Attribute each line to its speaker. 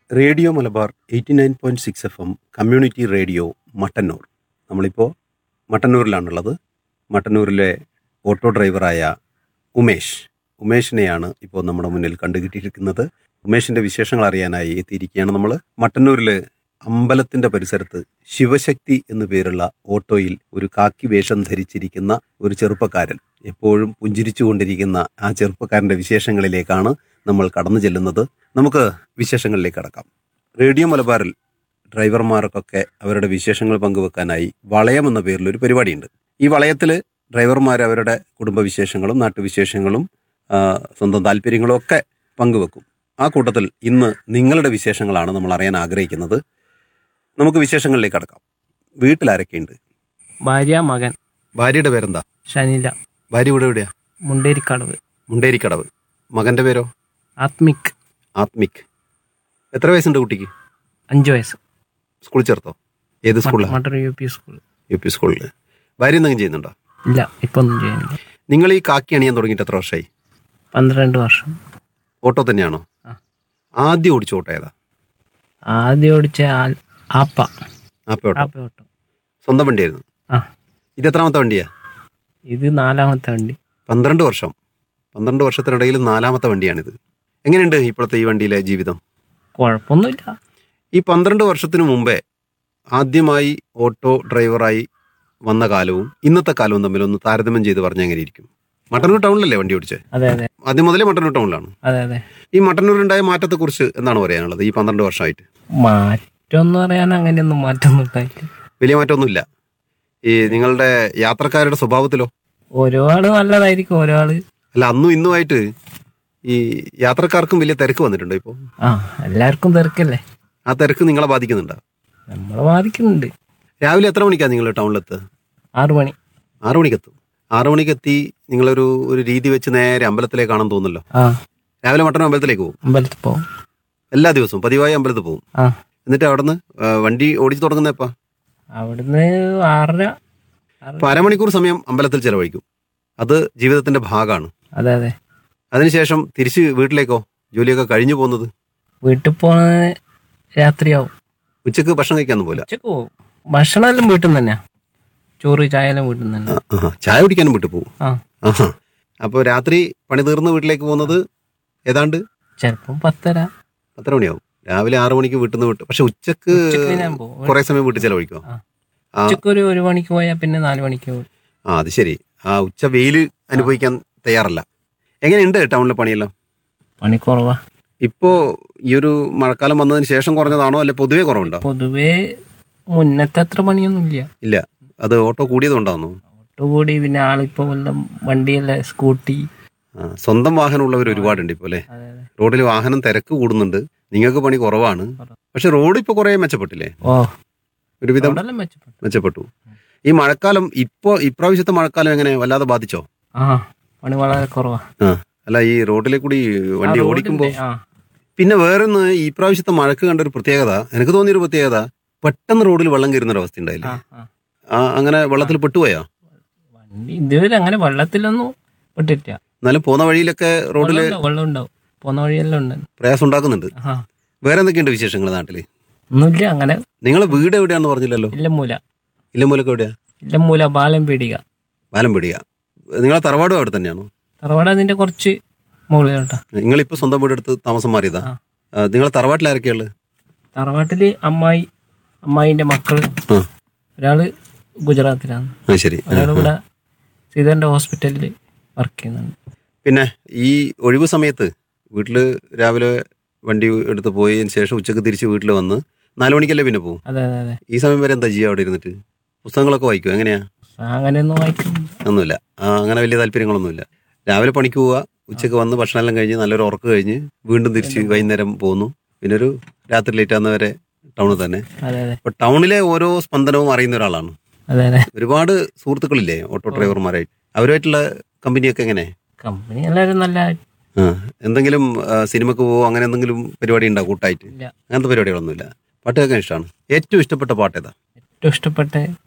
Speaker 1: Radio Malabar eighty nine point six F M community radio Mattannur നമ്മളിപ്പോൾ മട്ടന്നൂരിലാണുള്ളത് മട്ടന്നൂരിലെ ഓട്ടോ ഡ്രൈവറായ ഉമേഷ് ഉമേഷിനെയാണ് ഇപ്പോൾ നമ്മുടെ മുന്നിൽ കണ്ടുകിട്ടിയിരിക്കുന്നത് ഉമേഷിൻ്റെ വിശേഷങ്ങൾ അറിയാനായി എത്തിയിരിക്കുകയാണ് നമ്മൾ മട്ടന്നൂരിൽ അമ്പലത്തിൻ്റെ പരിസരത്ത് ശിവശക്തി എന്നു പേരുള്ള ഓട്ടോയിൽ ഒരു കാക്കി വേഷം ധരിച്ചിരിക്കുന്ന ഒരു ചെറുപ്പക്കാരൻ എപ്പോഴും പുഞ്ചിരിച്ചുകൊണ്ടിരിക്കുന്ന ആ ചെറുപ്പക്കാരൻ്റെ വിശേഷങ്ങളിലേക്കാണ് നമ്മൾ കടന്നു ചെല്ലുന്നത് നമുക്ക് വിശേഷങ്ങളിലേക്ക് കടക്കാം റേഡിയോ മലബാറിൽ ഡ്രൈവർമാർക്കൊക്കെ അവരുടെ വിശേഷങ്ങൾ പങ്കുവെക്കാനായി വളയം എന്ന പേരിൽ ഒരു പരിപാടിയുണ്ട് ഈ വളയത്തിൽ ഡ്രൈവർമാർ അവരുടെ കുടുംബവിശേഷങ്ങളും നാട്ടുവിശേഷങ്ങളും ആ, സ്വന്തം താല്പര്യങ്ങളും ഒക്കെ പങ്കുവെക്കും ആ കൂട്ടത്തിൽ ഇന്ന് നിങ്ങളുടെ വിശേഷങ്ങളാണ് നമ്മൾ അറിയാൻ ആഗ്രഹിക്കുന്നത് നമുക്ക് വിശേഷങ്ങളിലേക്ക് കടക്കാം വീട്ടിൽ ആരൊക്കെയുണ്ട്
Speaker 2: ഭാര്യ മകൻ
Speaker 1: ഭാര്യയുടെ പേരെന്താ
Speaker 2: ഷനില
Speaker 1: ഭാര്യ ഇവിടെ എവിടെയാ
Speaker 2: മുണ്ടേരിക്കടവ്
Speaker 1: മുണ്ടേരിക്കടവ് മകന്റെ പേരോ
Speaker 2: ആത്മിക്
Speaker 1: ആത്മിക് എത്ര വയസ്സുണ്ട് കുട്ടിക്ക്
Speaker 2: അഞ്ചു വയസ്സ്
Speaker 1: സ്കൂളിൽ ചേർത്തോ ഏത് സ്കൂളിലാണ്
Speaker 2: മട്ടർ U P school
Speaker 1: U P സ്കൂളിൽ ഭാര്യ എന്തെങ്കിലും ചെയ്യുന്നുണ്ടോ
Speaker 2: ഇല്ല ഇപ്പൊ ഒന്നും ചെയ്യുന്നില്ല
Speaker 1: നിങ്ങൾ ഈ കാക്കി അണിയാൻ തുടങ്ങിയിട്ട് എത്ര വർഷമായി
Speaker 2: പന്ത്രണ്ട് വർഷം
Speaker 1: ഓട്ടോ തന്നെയാണോ
Speaker 2: ആ.
Speaker 1: ആദ്യം ഓടിച്ച ഓട്ടോ ഏതാ
Speaker 2: ആദ്യം ഓടിച്ച ആൽ- ആപ്പ
Speaker 1: ആപ്പ ഓട്ടോ
Speaker 2: ആപ്പ ഓട്ടം
Speaker 1: സ്വന്തം വണ്ടിയായിരുന്നു
Speaker 2: ആ
Speaker 1: ഇത് എത്രാമത്തെ വണ്ടിയാ
Speaker 2: ഇത് നാലാമത്തെ വണ്ടി
Speaker 1: പന്ത്രണ്ട് വർഷം പന്ത്രണ്ട് വർഷത്തിനിടയിൽ നാലാമത്തെ വണ്ടിയാണിത് എങ്ങനെയുണ്ട് ഇപ്പോഴത്തെ ഈ വണ്ടിയിലെ ജീവിതം
Speaker 2: കുഴപ്പമൊന്നുമില്ല
Speaker 1: ഈ പന്ത്രണ്ട് വർഷത്തിന് മുമ്പേ ആദ്യമായി ഓട്ടോ ഡ്രൈവറായി വന്ന കാലവും ഇന്നത്തെ കാലവും തമ്മിൽ ഒന്ന് താരതമ്യം ചെയ്ത് പറഞ്ഞാൽ എങ്ങനെ ഇരിക്കും മട്ടന്നൂർ ടൗണിലല്ലേ വണ്ടി ഓടിച്ചത്
Speaker 2: അതെ അതെ
Speaker 1: ആദ്യം മുതലേ മട്ടന്നൂർ ടൗണിലാണ്
Speaker 2: അതെ അതെ
Speaker 1: ഈ മട്ടന്നൂരുണ്ടായ മാറ്റത്തെക്കുറിച്ച് എന്താണ് പറയാനുള്ളത് ഈ പന്ത്രണ്ട് വർഷമായിട്ട്
Speaker 2: മാറ്റം എന്ന് പറയാൻ അങ്ങനെയൊന്നും മാറ്റമൊന്നും ഉണ്ടായില്ല
Speaker 1: വലിയ മാറ്റമൊന്നുമില്ല ഈ നിങ്ങളുടെ യാത്രക്കാരുടെ സ്വഭാവത്തിലോ
Speaker 2: ഓരോ ആള് നല്ലതായിരിക്കും ഓരോ ആള്
Speaker 1: അല്ല അന്നും ഇന്നുമായിട്ട് ഈ യാത്രക്കാർക്കും വലിയ തിരക്ക് വന്നിട്ടുണ്ടോ ഇപ്പോൾ
Speaker 2: ആ എല്ലാവർക്കും തിരക്കല്ലേ
Speaker 1: ആ തിരക്ക് നിങ്ങളെ ബാധിക്കുന്നുണ്ടോ
Speaker 2: നമ്മളെ ബാധിക്കുന്നുണ്ട്
Speaker 1: രാവിലെ എത്ര മണിക്കാണ് നിങ്ങൾ ടൗണിലെത്തുക
Speaker 2: ആറു മണി
Speaker 1: ആറു മണിക്കെത്തും ആറു മണിക്കെത്തി നിങ്ങളൊരു ഒരു രീതി വെച്ച് നേരെ അമ്പലത്തിലേക്കാണെന്ന് തോന്നുന്നല്ലോ
Speaker 2: ആ
Speaker 1: രാവിലെ മട്ടന്നൂർ അമ്പലത്തിലേക്ക് പോകും
Speaker 2: അമ്പലത്തിൽ പോവും
Speaker 1: എല്ലാ ദിവസവും പതിവായി അമ്പലത്തിൽ പോകും
Speaker 2: ആ
Speaker 1: എന്നിട്ട് അവിടുന്ന് ആ, വണ്ടി ഓടിച്ചു തുടങ്ങുന്നപ്പാ
Speaker 2: അവിടുന്ന് ആറര ആറര-
Speaker 1: അപ്പൊ അരമണിക്കൂർ സമയം അമ്പലത്തിൽ ചെലവഴിക്കും അത് ജീവിതത്തിന്റെ ഭാഗമാണ്
Speaker 2: അതെ അതെ
Speaker 1: അതിനുശേഷം തിരിച്ച് വീട്ടിലേക്കോ ജോലിയൊക്കെ കഴിഞ്ഞു പോകുന്നത്
Speaker 2: വീട്ടിൽ പോണത് രാത്രിയാവും
Speaker 1: ഉച്ചക്ക് ഭക്ഷണം കഴിക്കാനൊന്നും പോലെ
Speaker 2: ഉച്ചക്ക് പോവും ഭക്ഷണം എല്ലാം വീട്ടിൽ നിന്ന് തന്നെയാ ചോറ് ചായ എല്ലാം വീട്ടിൽ നിന്ന് തന്നെ
Speaker 1: ചായ കുടിക്കാനും വിട്ടു പോകും
Speaker 2: ആ
Speaker 1: ആഹാ അപ്പോൾ രാത്രി പണി തീർന്ന് വീട്ടിലേക്ക് പോകുന്നത് ഏതാണ്ട്
Speaker 2: ചിലപ്പം പത്തര
Speaker 1: പത്തര മണിയാവും രാവിലെ ആറു മണിക്ക് വീട്ടിൽ നിന്ന് വിട്ടു പക്ഷെ ഉച്ചക്ക്
Speaker 2: ഉച്ചക്ക് ഞാൻ പോകും
Speaker 1: കുറെ സമയം വീട്ടിൽ ചെലവഴിക്കോ
Speaker 2: ആ.
Speaker 1: ആ
Speaker 2: ഉച്ചക്ക് ഒരു ഒരു മണിക്ക് പോയാൽ പിന്നെ നാല് മണിക്ക് പോകും
Speaker 1: ആ അത് ശരി ആ ഉച്ച വെയിൽ അനുഭവിക്കാൻ തയ്യാറല്ല എങ്ങനെയുണ്ട് ടൗണിലെ പണിയെല്ലാം
Speaker 2: പണി കുറവാ
Speaker 1: ഇപ്പോ ഈ ഒരു മഴക്കാലം വന്നതിന് ശേഷം കുറഞ്ഞതാണോ അല്ലെ പൊതുവേ കുറവുണ്ടോ
Speaker 2: പൊതുവേ മുന്നത്തെ അത്ര പണിയൊന്നും ഇല്ല
Speaker 1: ഇല്ല അത് ഓട്ടോ കൂടിയത് കൊണ്ടാണോ
Speaker 2: ഒട്ടുകൂടി പിന്നെ ആളിപ്പോ വല്ലതും വണ്ടിയല്ല സ്കൂട്ടി
Speaker 1: ആ, സ്വന്തം വാഹനമുള്ളവർ ഒരുപാടുണ്ട് ഇപ്പോൾ അല്ലേ
Speaker 2: അതെ അതെ
Speaker 1: റോഡിൽ വാഹനം തിരക്ക് കൂടുന്നുണ്ട് നിങ്ങൾക്ക് പണി കുറവാണ് പക്ഷെ റോഡ് ഇപ്പോൾ കുറേ മെച്ചപ്പെട്ടില്ലേ
Speaker 2: ഓ
Speaker 1: ഒരുവിധം
Speaker 2: അവിടെല്ലാം മെച്ചപ്പെട്ടു
Speaker 1: മെച്ചപ്പെട്ടു ഈ മഴക്കാലം ഇപ്പോ ഇപ്രാവശ്യത്തെ മഴക്കാലം എങ്ങനെ വല്ലാതെ ബാധിച്ചോ
Speaker 2: ആ പണി വളരെ കുറവാ
Speaker 1: ആ അല്ല ഈ റോഡിലെ കൂടി വണ്ടി
Speaker 2: ആ,
Speaker 1: ഓടിക്കുമ്പോൾ
Speaker 2: റോഡിന്റെ- ആ
Speaker 1: പിന്നെ വേറൊന്ന് ഈ പ്രാവശ്യത്തെ മഴക്ക് കണ്ട ഒരു പ്രത്യേകത എനിക്ക് തോന്നിയൊരു പ്രത്യേകത പെട്ടെന്ന് റോഡിൽ വെള്ളം കയറുന്ന ഒരു അവസ്ഥ ഉണ്ടായില്ലേ
Speaker 2: ആ ആ
Speaker 1: ആ അങ്ങനെ വെള്ളത്തിൽ പെട്ടുപോയാ
Speaker 2: വണ്ടി ഇതുവരെ അങ്ങനെ വെള്ളത്തിലൊന്നും പെട്ടിട്ടില്ല
Speaker 1: എന്നാലും പോന്ന വഴിയിലൊക്കെ റോഡിൽ
Speaker 2: വെള്ളം ഉണ്ടാവും, വെള്ളം ഉണ്ടാവും പോന്ന വഴിയെല്ലാം ഉണ്ട്
Speaker 1: പ്രയാസം ഉണ്ടാക്കുന്നുണ്ട്
Speaker 2: ആ
Speaker 1: വേറെ എന്തൊക്കെയുണ്ട് വിശേഷങ്ങൾ നാട്ടില്
Speaker 2: ഒന്നുമില്ല അങ്ങനെ
Speaker 1: നിങ്ങളെ വീട് എവിടെയാണെന്ന് പറഞ്ഞില്ലല്ലോ
Speaker 2: ഇല്ലമൂല
Speaker 1: ഇല്ലമൂലൊക്കെ എവിടെയാ
Speaker 2: ഇല്ലമൂല ബാലം പീടിക
Speaker 1: വാലമ്പിടിയ നിങ്ങളെ തറവാടും അവിടെ തന്നെയാണോ
Speaker 2: തറവാട് അതിന്റെ കുറച്ച് മുകളിലോട്ടാ
Speaker 1: നിങ്ങളിപ്പോ സ്വന്തം വീടെടുത്ത് താമസം മാറിയതാ
Speaker 2: ആ.
Speaker 1: ആ, നിങ്ങളെ തറവാട്ടിൽ ആരൊക്കെയുള്ളത്
Speaker 2: തറവാട്ടില് അമ്മായി അമ്മായിന്റെ മക്കള്
Speaker 1: ആ
Speaker 2: ഒരാള് ഗുജറാത്തിലാണ്
Speaker 1: ആ ശരി ആ,
Speaker 2: ഒരാൾ
Speaker 1: ആ.
Speaker 2: ഇവിടെ സീതന്റെ ഹോസ്പിറ്റലിൽ വർക്ക് ചെയ്യുന്നുണ്ട്
Speaker 1: പിന്നെ ഈ ഒഴിവ് സമയത്ത് വീട്ടിൽ രാവിലെ വണ്ടി എടുത്ത് പോയതിന് ശേഷം ഉച്ചക്ക് തിരിച്ച് വീട്ടിൽ വന്ന് നാല് മണിക്കല്ലേ പിന്നെ പോകും
Speaker 2: അതെ അതെ അതെ
Speaker 1: ഈ സമയം വരെ എന്താ ചെയ്യുക അവിടെ ഇരുന്നിട്ട് പുസ്തകങ്ങളൊക്കെ വായിക്കും എങ്ങനെയാ
Speaker 2: അങ്ങനെയൊന്നും വായിക്കുന്നില്ല
Speaker 1: ഒന്നുമില്ല ആ അങ്ങനെ വലിയ താല്പര്യങ്ങളൊന്നുമില്ല രാവിലെ പണിക്ക് പോവുക ഉച്ചക്ക് വന്ന് ഭക്ഷണം എല്ലാം കഴിഞ്ഞ് നല്ലൊരു ഉറക്ക് കഴിഞ്ഞ് വീണ്ടും തിരിച്ച് വൈകുന്നേരം പോകുന്നു പിന്നെ ഒരു രാത്രി ലേറ്റ് ആകുന്നവരെ ടൗണിൽ തന്നെ
Speaker 2: അതെ അതെ
Speaker 1: അപ്പൊ ടൗണിലെ ഓരോ സ്പന്ദനവും അറിയുന്ന ഒരാളാണ്
Speaker 2: അതെ അതെ
Speaker 1: ഒരുപാട് സുഹൃത്തുക്കളില്ലേ ഓട്ടോ ഡ്രൈവർമാരായിട്ട് അവരുമായിട്ടുള്ള കമ്പനിയൊക്കെ എങ്ങനെ
Speaker 2: കമ്പനി എല്ലാവരും നല്ല
Speaker 1: ആ എന്തെങ്കിലും ആ, സിനിമക്ക് പോവോ അങ്ങനെ എന്തെങ്കിലും പരിപാടി ഉണ്ടാവും കൂട്ടായിട്ട്
Speaker 2: ഇല്ല
Speaker 1: അങ്ങനത്തെ പരിപാടികളൊന്നുമില്ല പാട്ട് കേൾക്കാൻ ഇഷ്ടമാണ് ഏറ്റവും ഇഷ്ടപ്പെട്ട പാട്ട് ഏതാ
Speaker 2: ഏറ്റവും ഇഷ്ടപ്പെട്ട